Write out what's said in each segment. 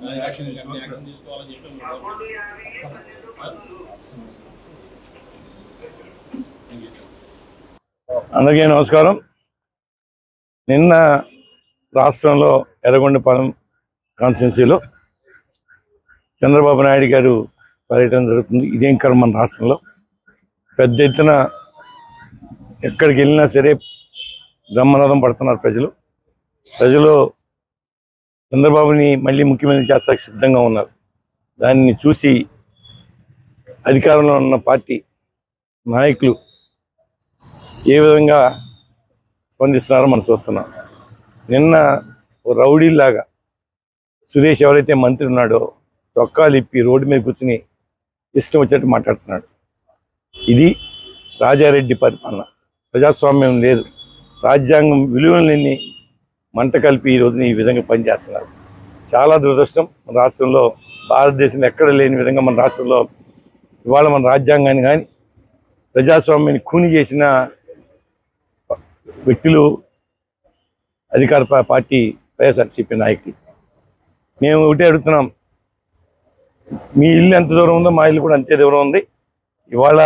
action తీసుకోవాలి action తీసుకోవాలని చెప్పి థ్యాంక్ యూ అందరికీ నమస్కారం నిన్న రాష్ట్రంలో ఎర్రగొండపాలెం కాన్స్టిట్యున్సీలో చంద్రబాబు నాయుడు గారు పర్యటన జరుగుతుంది ఇదేం కర్మ మన రాష్ట్రంలో పెద్ద ఎత్తున ఎక్కడికి వెళ్ళినా సరే బ్రహ్మనాథం పడుతున్నారు ప్రజలు ప్రజలు చంద్రబాబుని మళ్ళీ ముఖ్యమంత్రి చేస్తానికి సిద్ధంగా ఉన్నారు దాన్ని చూసి అధికారంలో ఉన్న పార్టీ నాయకులు ఏ విధంగా స్పందిస్తున్నారో మనం చూస్తున్నాం నిన్న ఓ రౌడీలాగా సురేష్ ఎవరైతే మంత్రి ఉన్నాడో చొక్కాలు ఇప్పి రోడ్డు మీద కూర్చుని ఇష్టం వచ్చినట్టు మాట్లాడుతున్నాడు ఇది రాజారెడ్డి పరిపాలన ప్రజాస్వామ్యం లేదు రాజ్యాంగం విలువలని మంట కలిపి ఈ రోజున ఈ విధంగా పనిచేస్తున్నారు చాలా దురదృష్టం మన రాష్ట్రంలో భారతదేశంలో ఎక్కడ లేని విధంగా మన రాష్ట్రంలో ఇవాళ మన రాజ్యాంగాన్ని కానీ ప్రజాస్వామ్యాన్ని కూని చేసిన వ్యక్తులు అధికార పా- పార్టీ వైఎస్ఆర్సీపీ నాయకులు మేము ఒకటే అడుగుతున్నాం మీ ఇల్లు ఎంత దూరం ఉందో మా ఇల్లు కూడా అంతే దూరం ఉంది ఇవాళ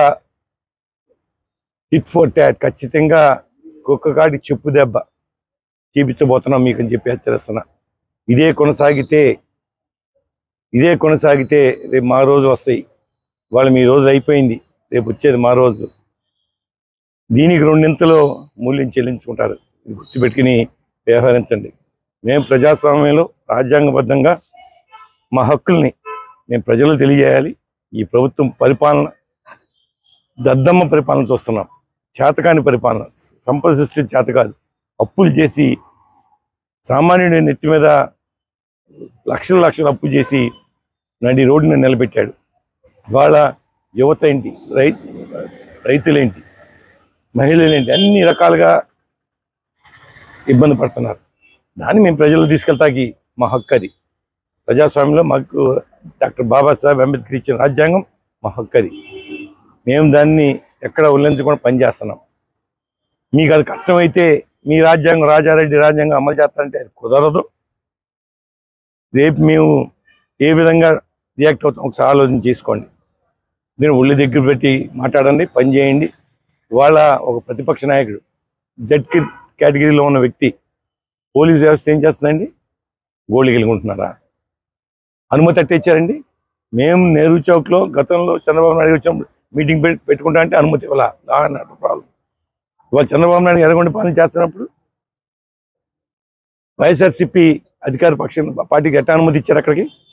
టిట్ ఫోర్ ట్యాట్ ఖచ్చితంగా కుక్క కాటి చెప్పు దెబ్బ చూపించబోతున్నాం మీకు అని చెప్పి హెచ్చరిస్తున్నా ఇదే కొనసాగితే ఇదే కొనసాగితే రేపు మా రోజు వస్తాయి ఇవాళ మీ రోజు అయిపోయింది రేపు వచ్చేది మా రోజు దీనికి రెండింతలు మూల్యం చెల్లించుకుంటారు ఇది గుర్తుపెట్టుకుని వ్యవహరించండి మేము ప్రజాస్వామ్యంలో రాజ్యాంగబద్ధంగా మా హక్కుల్ని మేము ప్రజలు తెలియజేయాలి ఈ ప్రభుత్వం పరిపాలన దద్దమ్మ పరిపాలన చూస్తున్నాం చేతకాని పరిపాలన సంపద సృష్టి చేత కాదు అప్పులు చేసి సామాన్యుడి నెత్తి మీద లక్షల లక్షల అప్పు చేసి నడి రోడ్డుని నిలబెట్టాడు వాళ్ళ యువత ఏంటి రై రైతులేంటి మహిళలేంటి అన్ని రకాలుగా ఇబ్బంది పడుతున్నారు దాన్ని మేము ప్రజలు తీసుకెళ్తాకి మా హక్కు అది ప్రజాస్వామ్యంలో మాకు డాక్టర్ బాబాసాహెబ్ అంబేద్కర్ ఇచ్చిన రాజ్యాంగం మా హక్కు అది మేము దాన్ని ఎక్కడ ఉల్లంఘించకుండా పనిచేస్తున్నాం మీకు అది కష్టమైతే మీ రాజ్యాంగం రాజారెడ్డి రాజ్యాంగం అమలు చేస్తారంటే అది కుదరదు రేపు మేము ఏ విధంగా రియాక్ట్ అవుతాం ఒకసారి ఆలోచన చేసుకోండి దీన్ని ఒళ్ళు దగ్గర పెట్టి మాట్లాడండి పని చేయండి ఇవాళ ఒక ప్రతిపక్ష నాయకుడు జడ్ కేటగిరీలో ఉన్న వ్యక్తి పోలీస్ వ్యవస్థ ఏం చేస్తుందండి గోళీ గెలుకుంటున్నారా అనుమతి అట్టే ఇచ్చారండి మేము నెహ్రూ చౌక్లో గతంలో చంద్రబాబు నాయుడు వచ్చినప్పుడు మీటింగ్ పెట్టి పెట్టుకుంటా అంటే అనుమతి ఇవ్వాల లా అన్నట్టు ప్రాబ్లం ఇవాళ చంద్రబాబు నాయుడు ఎర్రగొండ పాలన చేస్తున్నప్పుడు వైఎస్ఆర్సిపి అధికార పక్షం పార్టీకి ఎట్లా అనుమతి ఇచ్చారు అక్కడికి